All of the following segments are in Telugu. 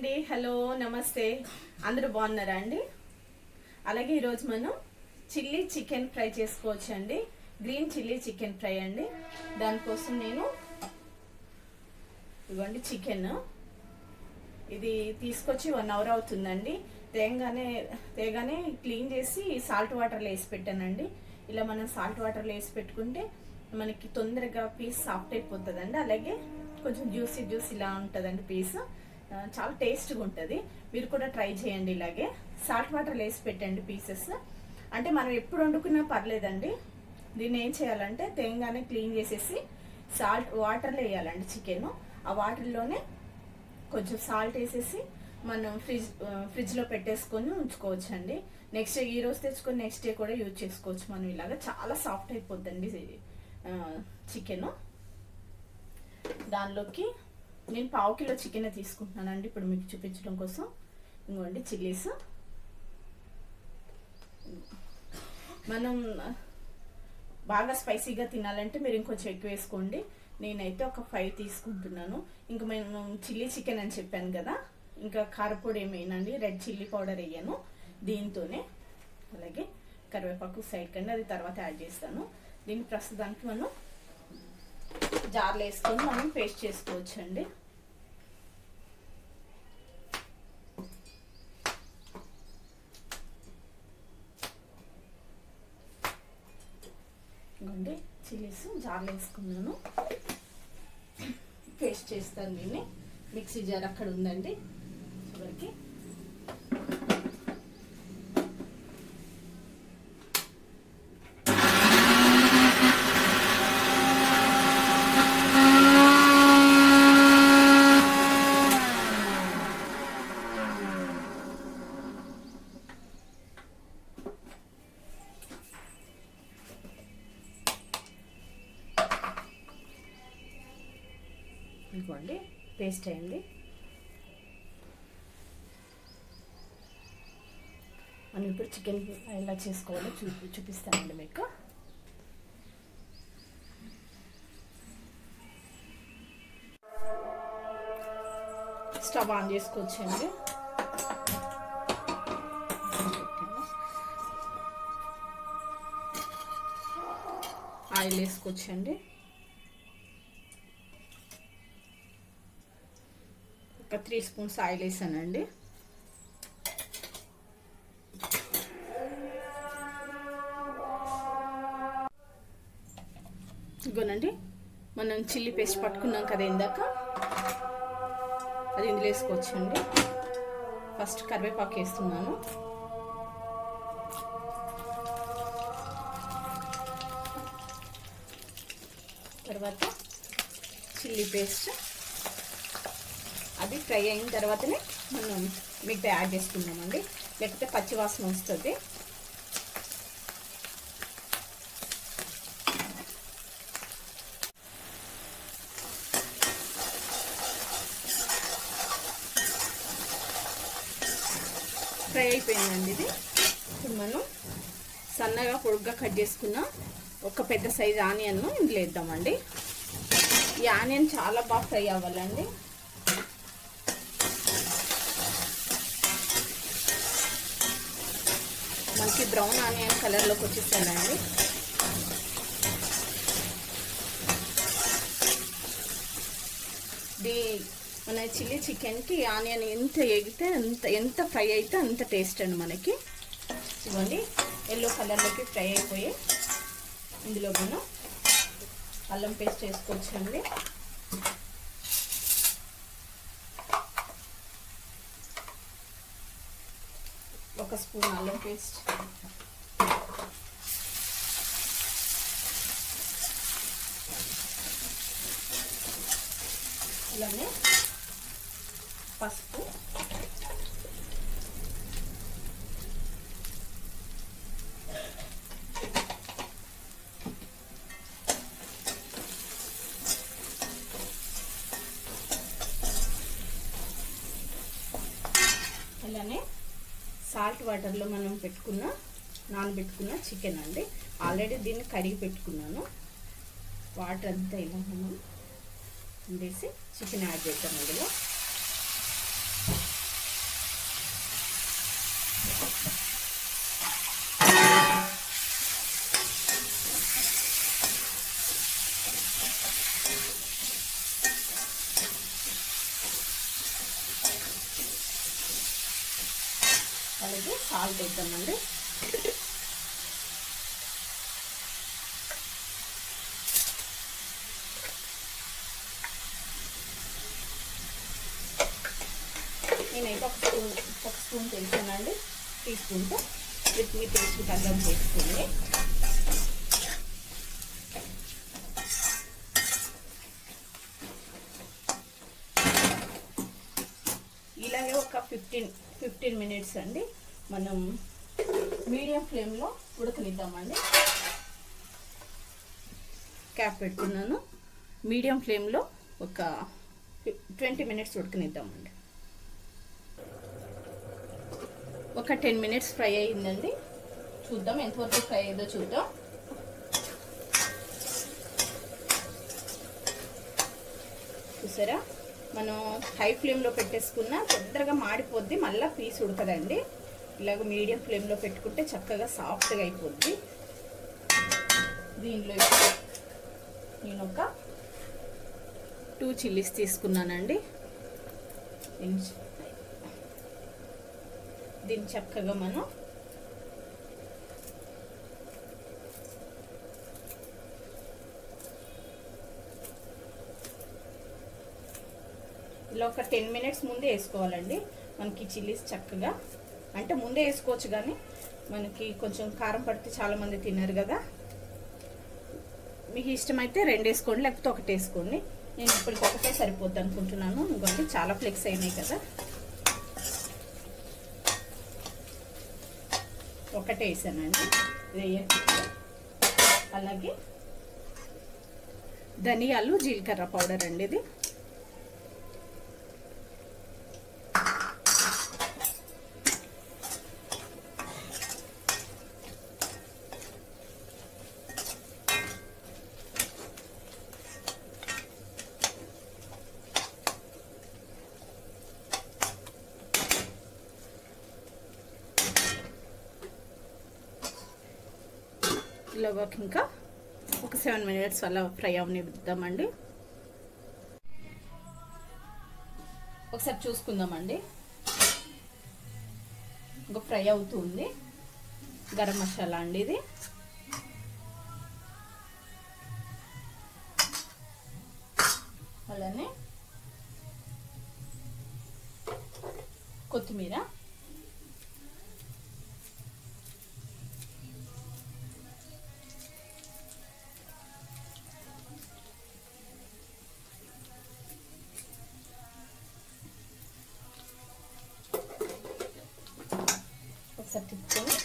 అండి హలో నమస్తే అందరూ బాగున్నారా అండి అలాగే ఈరోజు మనం చిల్లీ చికెన్ ఫ్రై చేసుకోవచ్చు అండి గ్రీన్ చిల్లీ చికెన్ ఫ్రై అండి దానికోసం నేను ఇవ్వండి చికెన్ ఇది తీసుకొచ్చి వన్ అవర్ అవుతుందండి తేగానే తేగానే క్లీన్ చేసి సాల్ట్ వాటర్లో వేసి పెట్టానండి ఇలా మనం సాల్ట్ వాటర్లో వేసి పెట్టుకుంటే మనకి తొందరగా పీస్ సాఫ్ట్ అయిపోతుందండి అలాగే కొంచెం జ్యూసీ జ్యూస్ ఇలా ఉంటుందండి పీస్ ఆ, చాలా టేస్ట్గా ఉంటుంది మీరు కూడా ట్రై చేయండి ఇలాగే సాల్ట్ వాటర్లో వేసి పెట్టండి పీసెస్ అంటే మనం ఎప్పుడు వండుకున్నా పర్లేదండి దీన్ని ఏం చేయాలంటే తేగానే క్లీన్ చేసేసి సాల్ట్ వాటర్లో వేయాలండి చికెన్ ఆ వాటర్లోనే కొంచెం సాల్ట్ వేసేసి మనం ఫ్రిడ్జ్ ఫ్రిడ్జ్లో పెట్టేసుకొని ఉంచుకోవచ్చు అండి నెక్స్ట్ ఈ రోజు తెచ్చుకొని నెక్స్ట్ డే కూడా యూజ్ చేసుకోవచ్చు మనం ఇలాగా చాలా సాఫ్ట్ అయిపోద్దండి చికెన్ దానిలోకి నేను పావు కిలో చికెన్ తీసుకుంటున్నానండి ఇప్పుడు మీకు చూపించడం కోసం ఇంకోండి చిల్లీస్ మనం బాగా స్పైసీగా తినాలంటే మీరు ఇంకొంచెం ఎక్కువ వేసుకోండి నేనైతే ఒక ఫైవ్ తీసుకుంటున్నాను ఇంకా మేము చిల్లీ చికెన్ అని చెప్పాను కదా ఇంకా కారపొడి ఏమైనాండి రెడ్ చిల్లీ పౌడర్ వేయను దీంతోనే అలాగే కరివేపాకు సైడ్ కండి అది తర్వాత యాడ్ చేస్తాను దీన్ని ప్రస్తుతానికి మనం జార్లో వేసుకొని మనం పేస్ట్ చేసుకోవచ్చు అండి ఇదిగోండి చిల్లీస్ జార్లో వేసుకున్నాను పేస్ట్ చేస్తాను దీన్ని మిక్సీ జార్ అక్కడ ఉందండి చివరికి ఇదిగోండి పేస్ట్ అయింది మనం ఇప్పుడు చికెన్ ఎలా చేసుకోవాలో చూపి చూపిస్తానండి మీకు స్టవ్ ఆన్ చేసుకోవచ్చండి ఆయిల్ వేసుకోవచ్చండి ఒక త్రీ స్పూన్స్ ఆయిల్ వేసానండి ఇగోనండి మనం చిల్లీ పేస్ట్ పట్టుకున్నాం కదా ఇందాక అది ఇందులో వేసుకోవచ్చండి ఫస్ట్ కరివేపాకు వేస్తున్నాను తర్వాత చిల్లీ పేస్ట్ అది ఫ్రై అయిన తర్వాతనే మనం మిగతా యాడ్ చేసుకుందామండి లేకపోతే పచ్చివాసన వస్తుంది ఫ్రై అయిపోయిందండి ఇది ఇప్పుడు మనం సన్నగా పొడుగ్గా కట్ చేసుకున్న ఒక పెద్ద సైజ్ ఆనియన్ ఇందులో వేద్దామండి ఈ ఆనియన్ చాలా బాగా ఫ్రై అవ్వాలండి మనకి బ్రౌన్ ఆనియన్ కలర్లోకి వచ్చేసానండి ది మన చిల్లీ చికెన్కి ఆనియన్ ఎంత ఎగితే అంత ఎంత ఫ్రై అయితే అంత టేస్ట్ అండి మనకి ఇవ్వండి ఎల్లో కలర్లోకి ఫ్రై అయిపోయి ఇందులో మనం అల్లం పేస్ట్ వేసుకోవచ్చండి ఒక స్పూన్ అల్లం పేస్ట్ అలానే పసుపు అలానే సాల్ట్ వాటర్లో మనం పెట్టుకున్న నానబెట్టుకున్న చికెన్ అండి ఆల్రెడీ దీన్ని కడిగి పెట్టుకున్నాను వాటర్ అంతా ఇలా మనం వేసి చికెన్ యాడ్ చేద్దాం అందులో సాల్ట్ వేద్దామండి నేనైతే ఒక స్పూన్ ఒక స్పూన్ తెలిసానండి టీ స్పూన్తో విత్ మీ టేస్ట్ తగ్గం చేసుకోండి ఇలాగే ఒక ఫిఫ్టీన్ ఫిఫ్టీన్ మినిట్స్ అండి మనం మీడియం ఫ్లేమ్లో ఉడకనిద్దామండి క్యాప్ పెడుతున్నాను మీడియం ఫ్లేమ్లో ఒక ట్వంటీ మినిట్స్ ఉడకనిద్దామండి ఒక టెన్ మినిట్స్ ఫ్రై అయ్యిందండి చూద్దాం ఎంతవరకు ఫ్రై అయ్యిందో చూద్దాం చూసారా మనం హై ఫ్లేమ్లో పెట్టేసుకున్న తొందరగా మాడిపోద్ది మళ్ళీ పీస్ ఉడకదండి ఇలాగ మీడియం ఫ్లేమ్లో పెట్టుకుంటే చక్కగా సాఫ్ట్గా అయిపోద్ది దీనిలో నేను ఒక టూ చిల్లీస్ తీసుకున్నానండి దీన్ని చక్కగా మనం ఇలా ఒక టెన్ మినిట్స్ ముందే వేసుకోవాలండి మనకి చిల్లీస్ చక్కగా అంటే ముందే వేసుకోవచ్చు కానీ మనకి కొంచెం కారం పడితే చాలామంది తిన్నారు కదా మీకు ఇష్టమైతే రెండు వేసుకోండి లేకపోతే ఒకటి వేసుకోండి నేను ఇప్పటికి ఒకటే సరిపోద్ది అనుకుంటున్నాను ఇంకోటి చాలా ఫ్లెక్స్ అయినాయి కదా ఒకటే వేసానండి వేయకుండా అలాగే ధనియాలు జీలకర్ర పౌడర్ అండి ఇది ఇలాగ ఇంకా ఒక సెవెన్ మినిట్స్ అలా ఫ్రై అవనిద్దామండి ఒకసారి చూసుకుందామండి ఇంకా ఫ్రై అవుతుంది గరం మసాలా అండి ఇది అలానే కొత్తిమీర ఒకసారి తిప్పుకొని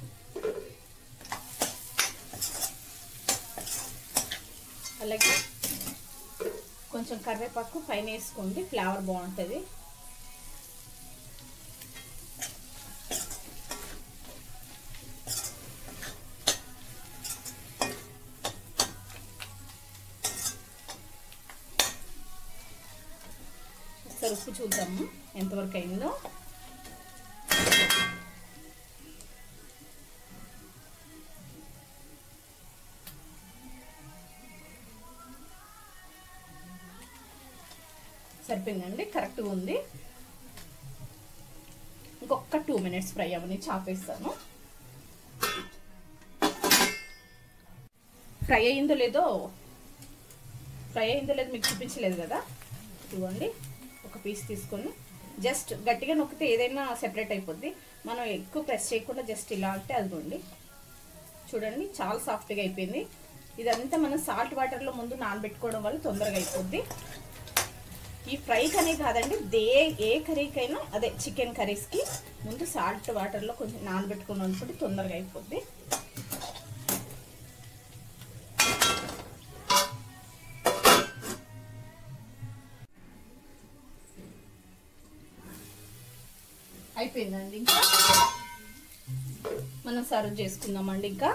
అలాగే కొంచెం కరివేపాకు పైన వేసుకోండి ఫ్లేవర్ బాగుంటుంది ఒకసారి ఉప్పు చూద్దాము ఎంతవరకు అయిందో సరిపోయిందండి కరెక్ట్గా ఉంది ఇంకొక టూ మినిట్స్ ఫ్రై అవ్వని చాపేస్తాను ఫ్రై అయిందో లేదో ఫ్రై అయిందో లేదో మీకు చూపించలేదు కదా ఇదిగోండి ఒక పీస్ తీసుకొని జస్ట్ గట్టిగా నొక్కితే ఏదైనా సెపరేట్ అయిపోద్ది మనం ఎక్కువ ప్రెస్ చేయకుండా జస్ట్ ఇలా అంటే అదిగోండి చూడండి చాలా సాఫ్ట్గా అయిపోయింది ఇదంతా మనం సాల్ట్ వాటర్లో ముందు నానబెట్టుకోవడం వల్ల తొందరగా అయిపోద్ది ఈ ఫ్రైకి అనే కాదండి దే ఏ కర్రీకైనా అదే చికెన్ కర్రీస్కి ముందు సాల్ట్ వాటర్లో కొంచెం నానబెట్టుకుని అనుకుంటే తొందరగా అయిపోద్ది అయిపోయిందండి ఇంకా మనం సర్వ్ చేసుకుందామండి ఇంకా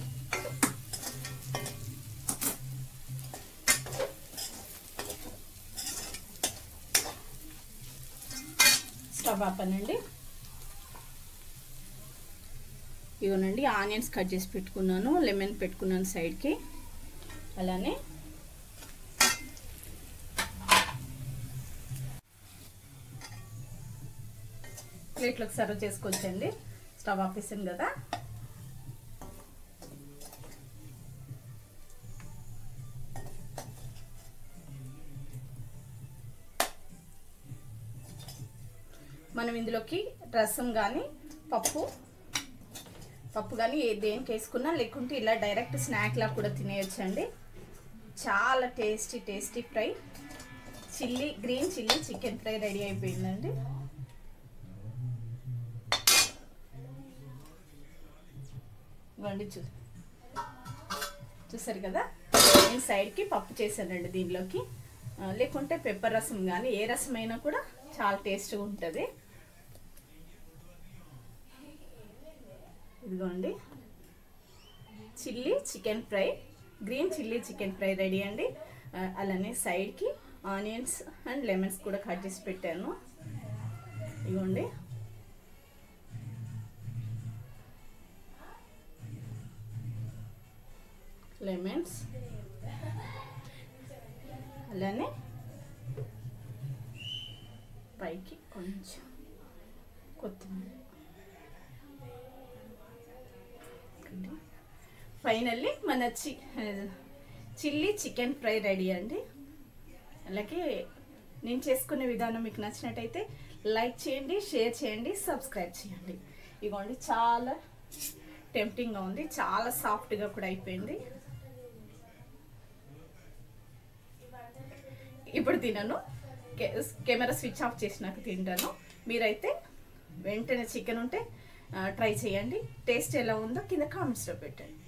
స్టవ్ ఆపనండి ఇవనండి ఆనియన్స్ కట్ చేసి పెట్టుకున్నాను లెమన్ పెట్టుకున్నాను సైడ్కి అలానే ప్లేట్లోకి సర్వ్ చేసుకోవచ్చండి స్టవ్ ఆపేసాను కదా మనం ఇందులోకి రసం కానీ పప్పు పప్పు కానీ ఏ దేనికి వేసుకున్నా లేకుంటే ఇలా డైరెక్ట్ స్నాక్లా కూడా తినేయొచ్చండి చాలా tasty tasty fry chilli green chilli chicken fry ready అయిపోయిందండి ఇవ్వండి చూ చూసారు కదా నేను సైడ్కి పప్పు చేశానండి దీనిలోకి ఆ, లేకుంటే పెప్పర్ రసం కానీ ఏ రసం అయినా కూడా చాలా టేస్ట్గా ఉంటుంది ఇదిగోండి chilli chicken fry green chilli chicken fry ready అండి ఆ, అలానే సైడ్కి ఆనియన్స్ అండ్ లెమన్స్ కూడా కట్ చేసి పెట్టాను ఇదిగోండి లెమన్స్ అలానే పైకి కొంచెం కొత్తిమీర ఫైనల్లీ మన చి చిల్లీ చికెన్ ఫ్రై రెడీ అండి అలాగే నేను చేసుకునే విధానం మీకు నచ్చినట్టయితే లైక్ చేయండి షేర్ చేయండి సబ్స్క్రైబ్ చేయండి ఇగోండి చాలా టెంప్టింగ్గా ఉంది చాలా సాఫ్ట్గా కూడా అయిపోయింది ఇప్పుడు తినను కె- కెమెరా స్విచ్ ఆఫ్ చేసినాక తింటాను మీరైతే వెంటనే చికెన్ ఉంటే ట్రై చేయండి టేస్ట్ ఎలా ఉందో కింద కామెంట్స్లో పెట్టండి